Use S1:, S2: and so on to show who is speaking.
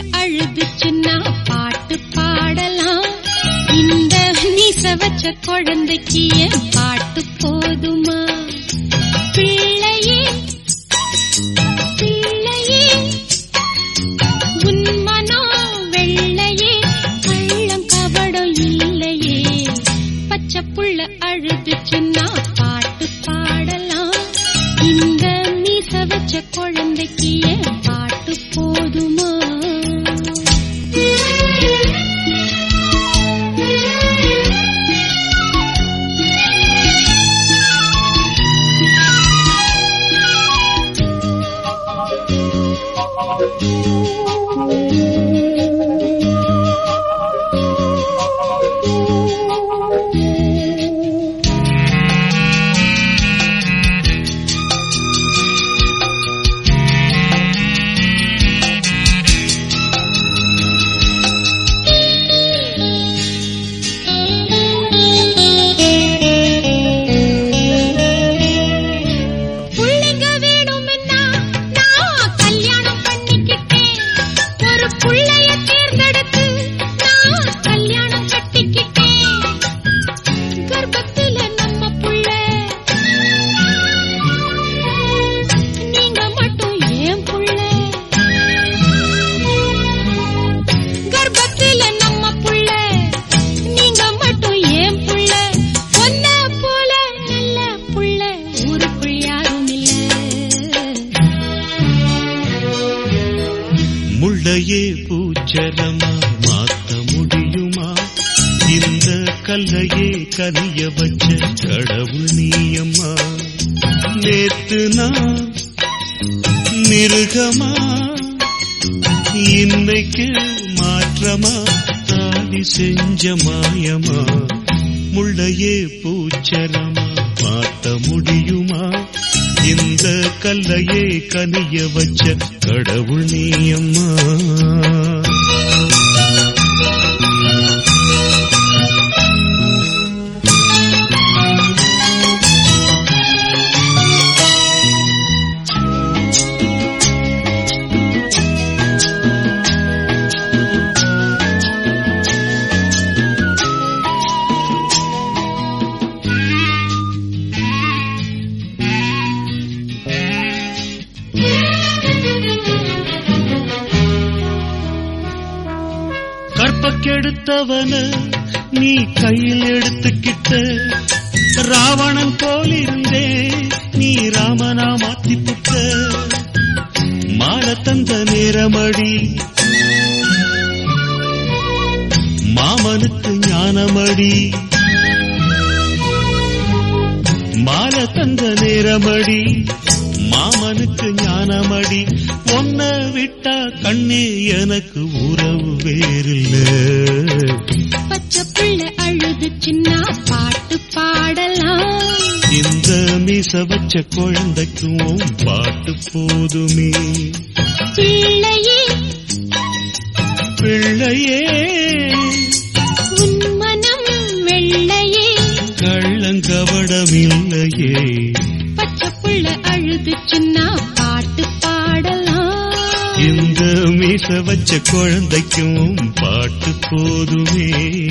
S1: அழுதுச்சுன்னா பாட்டு பாடலாம் இந்த மீச வச்ச குழந்தைக்கு என் பாட்டு போதுமா பிள்ளையே பிள்ளையே உன் மனம் வெள்ளையே கள்ளம் கபடம் இல்லையே பச்சை புள்ள அழுதுச்சுன்னா பாட்டு பாடலாம் இந்த மீச வச்ச குழந்தைக்கு என் பாட்டு போதுமா புள்ளைங்க வேணுமென்னா நான் கல்யாணம் பண்ணிக்கிட்டேன் ஒரு புள்ளைய தேர்ந்தெடுத்து நான் கல்யாணம் கட்டிக்கிட்டேன் கர்ப்பத்துல நம்ம புள்ள நீங்க மட்டும் ஏன் புள்ள கர்ப்பத்துல நம்ம புள்ள நீங்க மட்டும் ஏன் புள்ள ஒன்ன போல நல்ல புள்ள ஊருக்குள் யாரும் இல்ல
S2: முள்ளையே பூச்சரமா மாத்த முடியுமா இந்த கல்லையே கனிய வச்ச கடவுள் நீயம்மா நேத்து நான் மிருகமா இன்னைக்கு மாற்றமா தாலி செஞ்ச மாயமா முள்ளையே பூச்சரமா மாத்த முடியுமா இந்த கல்லையே கனிய வச்ச கடவுள் நீயம்மா கற்பக்கெடுத்தவன நீ கையில் எடுத்துக்கிட்ட ராவணன் போலிருந்தே நீ ராமனா மாத்தி புட்ட மாலை தந்த நேரமடி மாமனுக்கு ஞானமடி மாலை தந்த நேரமடி மாமனுக்கு ஞானமடி ஒன்ன விட்டா கண்ணே எனக்கு உறவு வேறில்ல
S1: பச்சை புள்ள அழுதுச்சுன்னா பாட்டு பாடலாம்
S2: இந்த மீச வச்ச குழந்தைக்கும் பாட்டு போதுமே
S1: பிள்ளையே
S2: பிள்ளையே
S1: உன் மனம் வெள்ளையே
S2: கள்ளங்கவடமில்லையே
S1: பச்சை புள்ள அழுதுச்சுன்னா பாட்டு பாடலாம்
S2: இந்த மீச வச்ச குழந்தைக்கும் பாட்டு போதுமே